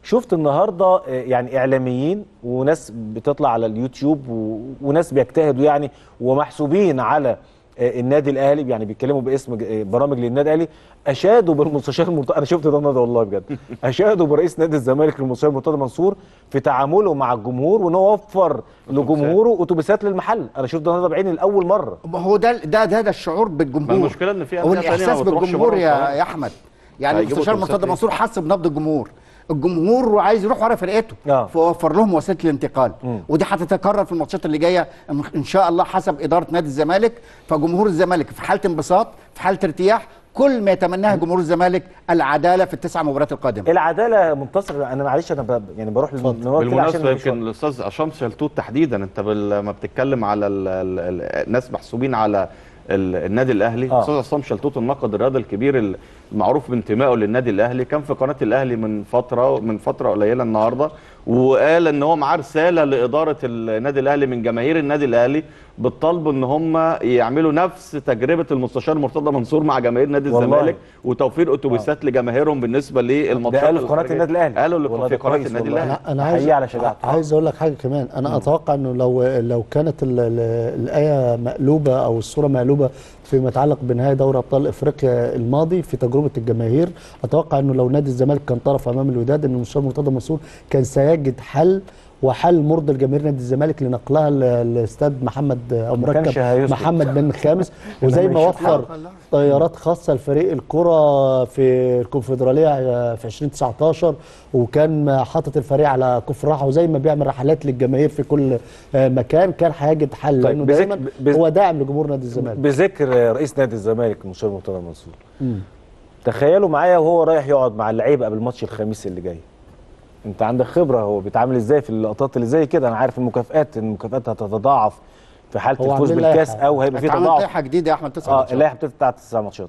شفت النهارده آه، يعني اعلاميين وناس بتطلع على اليوتيوب و... وناس بيجتهدوا يعني ومحسوبين على آه، النادي الاهلي يعني بيتكلموا باسم ج- آه، برامج للنادي الاهلي اشادوا بالمستشار المرتضى انا شفت ده النهارده والله بجد اشادوا برئيس نادي الزمالك المستشار مرتضى منصور في تعامله مع الجمهور وان هو وفر لجمهوره اتوبيسات للمحل انا شفت ده النهارده بعيني لاول مره ما هو ده ده ده, ده الشعور بالجمهور ما المشكلة إن في أندية تانية ما والاحساس بتروحش بالجمهور بره يا القاهرة. يا احمد يعني هيجيبوا المستشار أتوبيسات مرتضى ليه؟ منصور حس بنبض الجمهور الجمهور عايز يروح ورا فرقته آه. فوفر لهم وسيله الانتقال مم. ودي هتتكرر في الماتشات اللي جايه ان إن شاء الله حسب اداره نادي الزمالك فجمهور الزمالك في حاله انبساط في حاله ارتياح كل ما يتمناه جمهور الزمالك العداله في التسع مباريات القادمه العداله منتصر انا معلش انا ب... يعني بروح للنواب كده عشان بالمناسبه المشوار. يمكن الاستاذ عصام شلتوت تحديدا انت بال- لما بتتكلم على ال ال ال الناس محسوبين على ال النادي الاهلي آه. الاستاذ عصام شلتوت الناقد الرياضي الكبير المعروف بانتمائه للنادي الاهلي كان في قناه الاهلي من فتره من فتره قليله النهارده وقال ان هو معاه رساله لاداره النادي الاهلي من جماهير النادي الاهلي بالطلب ان هم يعملوا نفس تجربه المستشار مرتضى منصور مع جماهير نادي والله. الزمالك وتوفير اتوبيسات لجماهيرهم بالنسبه للماتشات ده قالوا في قناه الخارجية. النادي الاهلي قالوا والله في ده قناه كويس النادي والله. الاهلي انا عايز حقيقي على شجاعته عايز اقول لك حاجه كمان انا اتوقع انه لو لو كانت ال- ال- الايه مقلوبه او الصوره مقلوبه فيما يتعلق بنهائي دوري ابطال افريقيا الماضي في تجربه الجماهير اتوقع انه لو نادي الزمالك كان طرف امام الوداد ان المستشار مرتضى منصور كان سيجد حل وحل مرضي لجماهير نادي الزمالك لنقلها ل- لاستاد محمد او ما كانش مركب هيسكت. محمد بن خامس وزي ما وفر طيارات خاصه لفريق الكره في الكونفدراليه في 2019 وكان حاطط الفريق على كفر راحه وزي ما بيعمل رحلات للجماهير في كل مكان كان هيجد حل طيب، لانه بذك- دايما بز- هو داعم لجمهور نادي الزمالك بذكر رئيس نادي الزمالك المستشار مرتضى منصور مم. تخيلوا معايا وهو رايح يقعد مع اللعيبه قبل ماتش الخميس اللي جاي انت عندك خبره هو بيتعامل ازاي في اللقطات اللي زي كده انا عارف المكافئات ان المكافئات هتتضاعف في حاله هو الفوز عاملين بالكاس لائحة. او هيبقى في اتعمل تضاعف لائحه جديده يا احمد تسع اه ماتشات. اللائحه بتاعت بتاعت التسع ماتشات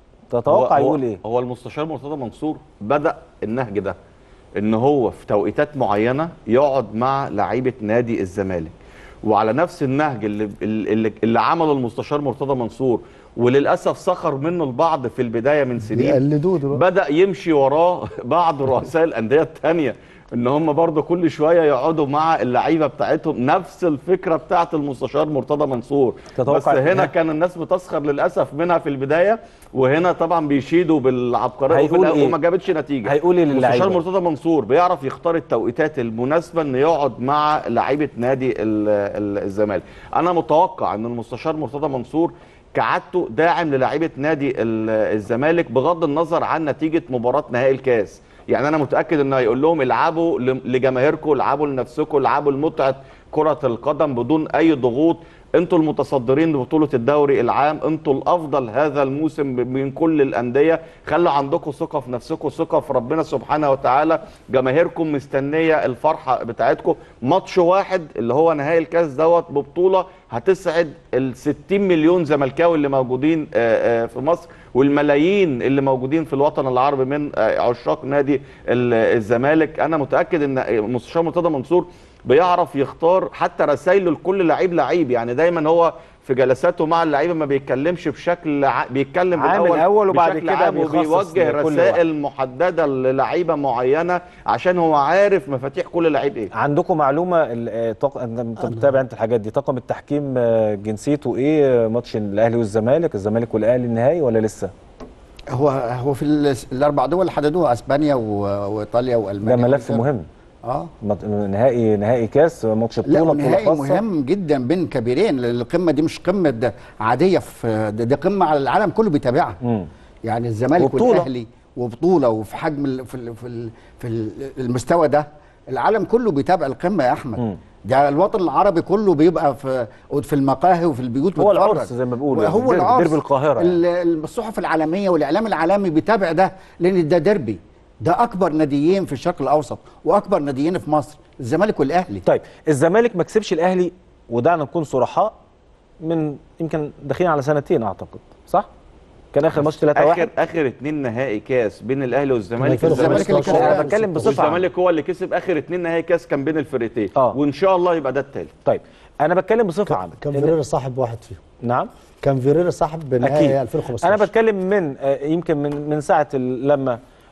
تتوقع هو يقول ايه هو المستشار مرتضى منصور بدا النهج ده ان هو في توقيتات معينه يقعد مع لعيبه نادي الزمالك وعلى نفس النهج اللي اللي, اللي عمله المستشار مرتضى منصور وللاسف سخر منه البعض في البدايه من سنين بيقلدوه دلوقتي بدا يمشي وراه بعض رؤساء الانديه الثانيه ان هم برضه كل شويه يقعدوا مع اللعيبه بتاعتهم نفس الفكره بتاعت المستشار مرتضى منصور تتوقع بس هنا إنها- كان الناس بتسخر للاسف منها في البدايه وهنا طبعا بيشيدوا بالعبقريه وفي هيقول الآخر إيه؟ وما جابتش نتيجه هيقول ايه المستشار للعيبه مرتضى منصور بيعرف يختار التوقيتات المناسبه انه يقعد مع لعيبه نادي ال- ال- الزمالك انا متوقع ان المستشار مرتضى منصور كعادته داعم للاعيبه نادي ال- الزمالك بغض النظر عن نتيجه مباراه نهائي الكاس يعني انا متاكد انه هيقول لهم العبوا ل- لجماهيركم العبوا لنفسكم العبوا لمتعه كره القدم بدون اي ضغوط انتوا المتصدرين لبطوله الدوري العام انتوا الافضل هذا الموسم من كل الانديه خلوا عندكم ثقه في نفسكم ثقه في ربنا سبحانه وتعالى جماهيركم مستنيه الفرحه بتاعتكم ماتش واحد اللي هو نهائي الكاس دوت ببطوله هتسعد ال 60 مليون زملكاوي اللي موجودين آه، آه، في مصر والملايين اللي موجودين في الوطن العربي من آه، عشاق نادي ال- الزمالك انا متاكد ان مستشار مرتضى منصور بيعرف يختار حتى رسائله لكل لعيب لعيب يعني دايما هو في جلساته مع اللعيبه ما بيتكلمش بشكل ع... بيتكلم عامل بالأول أول وبعد بشكل كده عام بيخصص وبيوجه لكل واحد. رسائل محدده للعيبه معينه عشان هو عارف مفاتيح كل لعيب ايه عندكم معلومه ال- آه، طاق... انت أنت بتتابع انت الحاجات دي طاقم التحكيم آه، جنسيته ايه آه، ماتش الاهلي والزمالك الزمالك والاهلي النهائي ولا لسه هو هو في ال- الاربع دول اللي حددوها اسبانيا و- وايطاليا ده والمانيا ملف وإنجلترا. مهم اه مط- نهائي نهائي كاس ماتش لا بطوله بطوله نهائي خاصه مهم جدا بين كبيرين لأن القمه دي مش قمه ده عاديه في دي, دي قمه على العالم كله بيتابعها مم. يعني الزمالك وبطولة. والاهلي وبطوله وفي حجم ال- في ال- في ال- في ال- المستوى ده العالم كله بيتابع القمه يا احمد مم. ده الوطن العربي كله بيبقى في في المقاهي وفي البيوت هو بيتفرج. العرس زي ما بيقولوا يعني، هو ديربي- العرس ديربي القاهرة يعني. ال- الصحف العالميه والاعلام العالمي بيتابع ده لان ده ديربي ده اكبر ناديين في الشرق الاوسط واكبر ناديين في مصر الزمالك والاهلي طيب الزمالك ما كسبش الاهلي ودعنا نكون صرحاء من يمكن داخلين على سنتين اعتقد صح كان اخر ماتش 3 اخر 1 اخر اتنين نهائي كاس بين الاهلي والزمالك الزمالك اللي كسب. انا بتكلم بصفه عامة. والزمالك هو اللي كسب اخر اتنين نهائي كاس كان بين الفرقتين آه. وان شاء الله يبقى ده التالت طيب انا بتكلم بصفه عامه كان إن- فيريرا صاحب واحد فيهم نعم كان فيريرا صاحب اكيد بنهائي 2015 انا بتكلم من آه، يمكن من من ساعه ال- لما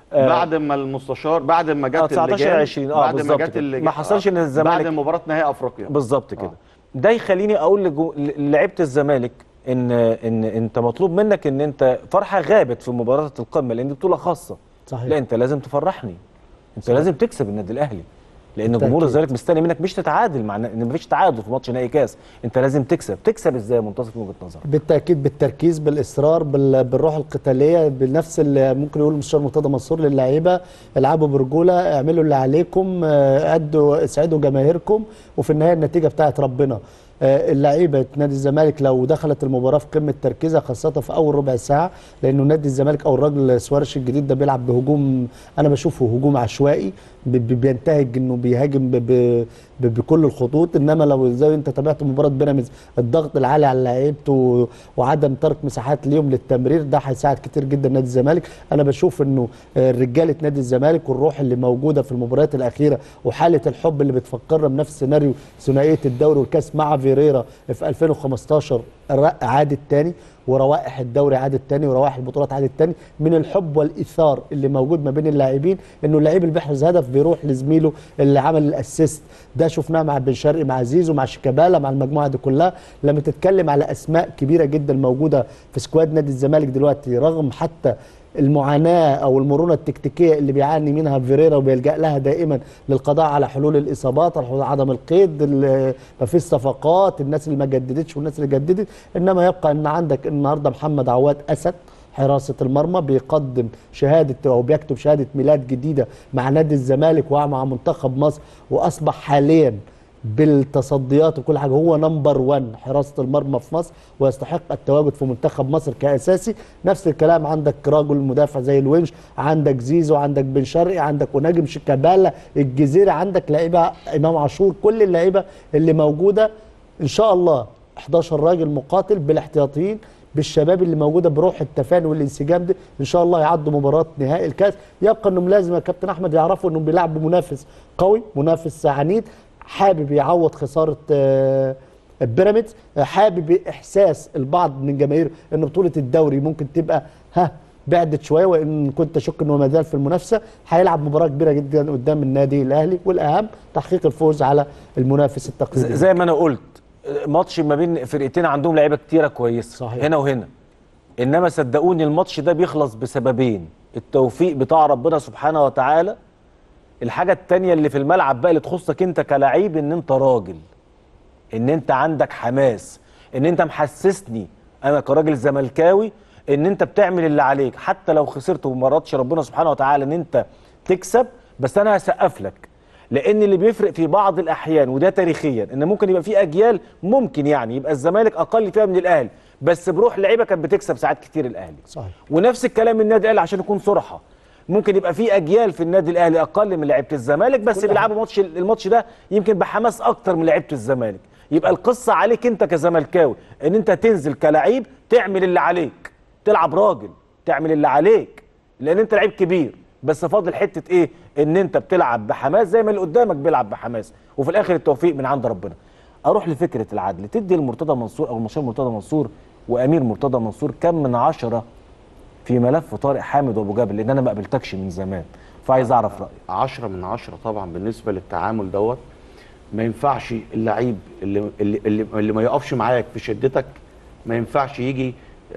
آه، بعد ما المستشار بعد ما آه، جت 19 اللجان 20 اه بعد ما بالظبط جت كده. اللجان ما حصلش ان آه، الزمالك بعد مباراه نهائي افريقيا بالظبط كده ده يخليني اقول لجو- لعيبه الزمالك ان ان انت مطلوب منك ان انت فرحه غابت في مباراه القمه لان دي بطوله خاصه صحيح. لا انت لازم تفرحني انت صحيح. لازم تكسب النادي الاهلي لان بالتأكيد. جمهور الزمالك مستني منك مش تتعادل مع ان مفيش تعادل في ماتش نهائي كاس انت لازم تكسب تكسب ازاي يا منتصف من وجهه نظرك بالتاكيد بالتركيز بالاصرار بال- بالروح القتاليه بنفس اللي ممكن يقول المستشار مرتضى منصور للعيبه العبوا برجوله اعملوا اللي عليكم آه، ادوا اسعدوا جماهيركم وفي النهايه النتيجه بتاعت ربنا آه، اللعيبه نادي الزمالك لو دخلت المباراه في قمه تركيزها خاصه في اول ربع ساعه لانه نادي الزمالك او الراجل سوارش الجديد ده بيلعب بهجوم انا بشوفه هجوم عشوائي ب- ب- بينتهج انه بيهاجم ب- ب- ب- بكل الخطوط انما لو زي انت تابعت مباراه بيراميدز الضغط العالي على لعيبته و- وعدم ترك مساحات ليهم للتمرير ده هيساعد كتير جدا نادي الزمالك انا بشوف انه آه، رجاله نادي الزمالك والروح اللي موجوده في المباريات الاخيره وحاله الحب اللي بتفكرنا بنفس سيناريو ثنائيه الدوري والكاس مع فيريرا في 2015 الرق عادت تاني وروائح الدوري عادت تاني وروائح البطولات عادت تاني من الحب والايثار اللي موجود ما بين اللاعبين انه اللعيب اللي بيحرز هدف بيروح لزميله اللي عمل الاسيست ده شفناه مع بن شرقي مع زيزو مع شيكابالا مع المجموعه دي كلها لما تتكلم على اسماء كبيره جدا موجوده في سكواد نادي الزمالك دلوقتي رغم حتى المعاناه او المرونه التكتيكيه اللي بيعاني منها فيريرا وبيلجا لها دائما للقضاء على حلول الاصابات على حلول عدم القيد ال- ما فيش صفقات الناس اللي ما جددتش والناس اللي جددت انما يبقى ان عندك النهارده محمد عواد اسد حراسه المرمى بيقدم شهاده او بيكتب شهاده ميلاد جديده مع نادي الزمالك ومع منتخب مصر واصبح حاليا بالتصديات وكل حاجه هو نمبر 1 حراسه المرمى في مصر ويستحق التواجد في منتخب مصر كاساسي نفس الكلام عندك رجل مدافع زي الونش عندك زيزو عندك بن شرقي عندك ونجم شيكابالا الجزيره عندك لعيبه امام عاشور كل اللعيبه اللي موجوده ان شاء الله 11 راجل مقاتل بالاحتياطيين بالشباب اللي موجوده بروح التفاني والانسجام دي ان شاء الله يعدوا مباراه نهائي الكاس يبقى انهم لازم يا كابتن احمد يعرفوا انهم بيلعبوا منافس قوي منافس عنيد حابب يعوض خساره آه، بيراميدز آه، حابب احساس البعض من جماهير ان بطوله الدوري ممكن تبقى ها بعدت شويه وان كنت اشك انه ما زال في المنافسه هيلعب مباراه كبيره جدا قدام النادي الاهلي والاهم تحقيق الفوز على المنافس التقليدي زي ما انا قلت ماتش ما بين فرقتين عندهم لعيبه كتيره كويسه صحيح. هنا وهنا انما صدقوني الماتش ده بيخلص بسببين التوفيق بتاع ربنا سبحانه وتعالى الحاجه التانية اللي في الملعب بقى اللي تخصك انت كلاعب ان انت راجل ان انت عندك حماس ان انت محسسني انا كراجل زملكاوي ان انت بتعمل اللي عليك حتى لو خسرت وما رضش ربنا سبحانه وتعالى ان انت تكسب بس انا هسقف لك لان اللي بيفرق في بعض الاحيان وده تاريخيا ان ممكن يبقى في اجيال ممكن يعني يبقى الزمالك اقل فيها من الاهلي بس بروح لعيبه كانت بتكسب ساعات كتير الاهلي صحيح ونفس الكلام النادي الاهلي عشان نكون صراحه ممكن يبقى في اجيال في النادي الاهلي اقل من لعيبه الزمالك بس بيلعبوا ماتش الماتش ده يمكن بحماس اكتر من لعيبه الزمالك يبقى القصه عليك انت كزملكاوي ان انت تنزل كلاعب تعمل اللي عليك تلعب راجل تعمل اللي عليك لان انت لعيب كبير بس فاضل حته ايه ان انت بتلعب بحماس زي ما اللي قدامك بيلعب بحماس وفي الاخر التوفيق من عند ربنا اروح لفكره العدل تدي لمرتضى منصور او المشير مرتضى منصور وامير مرتضى منصور كم من عشرة في ملف طارق حامد وابو جابر لان انا ما قابلتكش من زمان فعايز اعرف رايك عشرة من عشرة طبعا بالنسبة للتعامل دوت ما ينفعش اللعيب اللي اللي اللي, اللي ما يقفش معاك في شدتك ما ينفعش يجي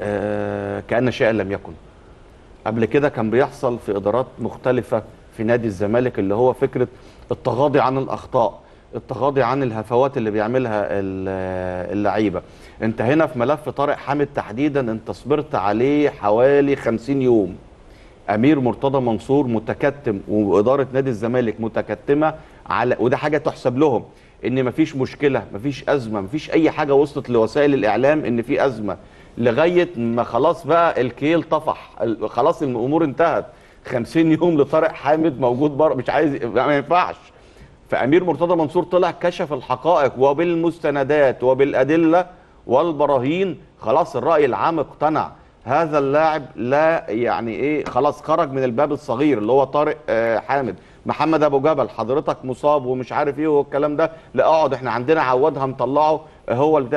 آه كأن شيئا لم يكن قبل كده كان بيحصل في إدارات مختلفة في نادي الزمالك اللي هو فكرة التغاضي عن الأخطاء التغاضي عن الهفوات اللي بيعملها ال- اللعيبة انت هنا في ملف طارق حامد تحديدا انت صبرت عليه حوالي 50 يوم امير مرتضى منصور متكتم واداره نادي الزمالك متكتمه على وده حاجه تحسب لهم ان مفيش مشكله مفيش ازمه مفيش اي حاجه وصلت لوسائل الاعلام ان في ازمه لغايه ما خلاص بقى الكيل طفح ال- خلاص الامور انتهت 50 يوم لطارق حامد موجود بره مش عايز ما ينفعش فامير مرتضى منصور طلع كشف الحقائق وبالمستندات وبالادله والبراهين خلاص الراي العام اقتنع هذا اللاعب لا يعني ايه خلاص خرج من الباب الصغير اللي هو طارق آه حامد محمد ابو جبل حضرتك مصاب ومش عارف ايه والكلام ده لا اقعد احنا عندنا عواد هنطلعه هو البتاع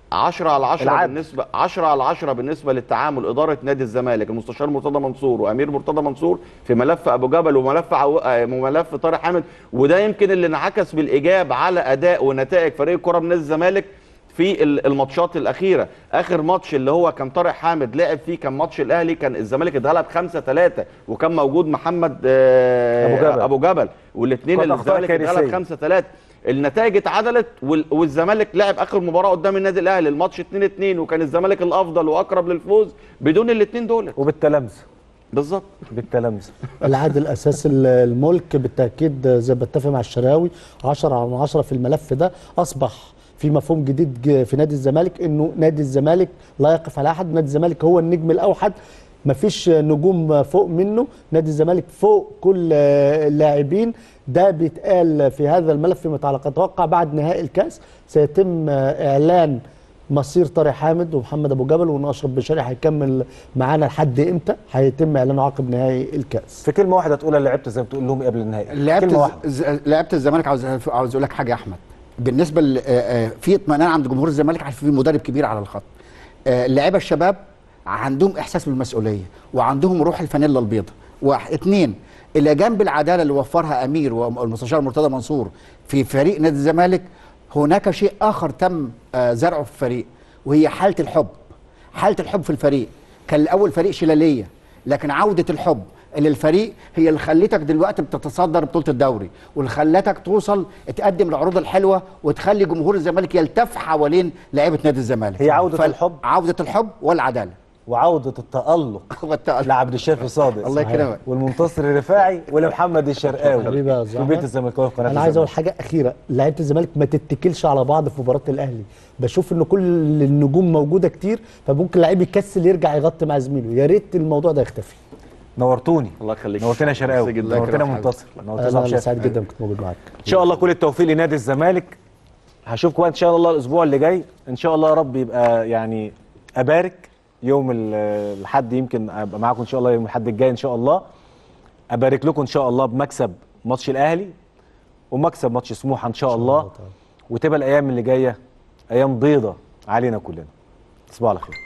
10 على 10 العدل. بالنسبه 10 على 10 بالنسبه للتعامل اداره نادي الزمالك المستشار مرتضى منصور وامير مرتضى منصور في ملف ابو جبل وملف عو... آه، وملف طارق حامد وده يمكن اللي انعكس بالايجاب على اداء ونتائج فريق كره من نادي الزمالك في ال- الماتشات الاخيره اخر ماتش اللي هو كان طارق حامد لعب فيه كان ماتش الاهلي كان الزمالك اتغلب 5 3 وكان موجود محمد آه، أبو جبل. ابو جبل والاثنين كانت أخطاء الزمالك اتغلب كارثية. 5 3 النتائج اتعدلت وال- والزمالك لعب اخر مباراه قدام النادي الاهلي الماتش 2 2 وكان الزمالك الافضل واقرب للفوز بدون الاثنين دول وبالتلامذه بالظبط بالتلامذه العادل اساس ال- الملك بالتاكيد زي ما بتفق مع الشراوي 10 على 10 في الملف ده اصبح في مفهوم جديد ج- في نادي الزمالك انه نادي الزمالك لا يقف على احد نادي الزمالك هو النجم الاوحد مفيش نجوم فوق منه نادي الزمالك فوق كل آه، اللاعبين ده بيتقال في هذا الملف فيما يتعلق اتوقع بعد نهائي الكاس سيتم آه، اعلان مصير طارق حامد ومحمد ابو جبل وان اشرف بشاري هيكمل معانا لحد امتى هيتم اعلانه عقب نهائي الكاس في كلمه واحده تقولها لعيبه زي ما بتقول لهم إيه قبل النهائي لعبت كلمه واحده الز... لعبت الزمالك عاوز عاوز اقول لك حاجه يا احمد بالنسبه ل... آه، آه، في اطمئنان عند جمهور الزمالك عشان في مدرب كبير على الخط آه، اللعيبه الشباب عندهم احساس بالمسؤوليه وعندهم روح الفانيلا البيضاء واحد اثنين الى جنب العداله اللي وفرها امير والمستشار مرتضى منصور في فريق نادي الزمالك هناك شيء اخر تم آه، زرعه في الفريق وهي حاله الحب حاله الحب في الفريق كان الاول فريق شلاليه لكن عوده الحب اللي الفريق هي اللي خلتك دلوقتي بتتصدر بطوله الدوري واللي خلتك توصل تقدم العروض الحلوه وتخلي جمهور الزمالك يلتف حوالين لعيبه نادي الزمالك هي عودة فال- الحب. عوده الحب والعداله وعوده التالق لعبد الشافي صادق الله يكرمك. والمنتصر الرفاعي ولمحمد الشرقاوي حبيبي يا في زعما. بيت الزمالكاوي في قناه انا عايز اقول الزمالك. حاجه اخيره لعيبه الزمالك ما تتكلش على بعض في مباراه الاهلي بشوف ان كل النجوم موجوده كتير فممكن لعيب يكسل يرجع يغطي مع زميله يا ريت الموضوع ده يختفي نورتوني الله يخليك نورتنا يا شرقاوي جدا. نورتنا منتصر نورتنا انا عبد الشافي. سعيد جدا كنت موجود معاك ان شاء الله كل التوفيق لنادي الزمالك هشوفكم بقى ان شاء الله الاسبوع اللي جاي ان شاء الله يا رب يبقى يعني ابارك يوم ال- الحد يمكن ابقى معاكم ان شاء الله يوم الحد الجاي ان شاء الله ابارك لكم ان شاء الله بمكسب ماتش الاهلي ومكسب ماتش سموحه ان شاء الله وتبقى الايام اللي جايه ايام بيضه علينا كلنا تصبحوا على خير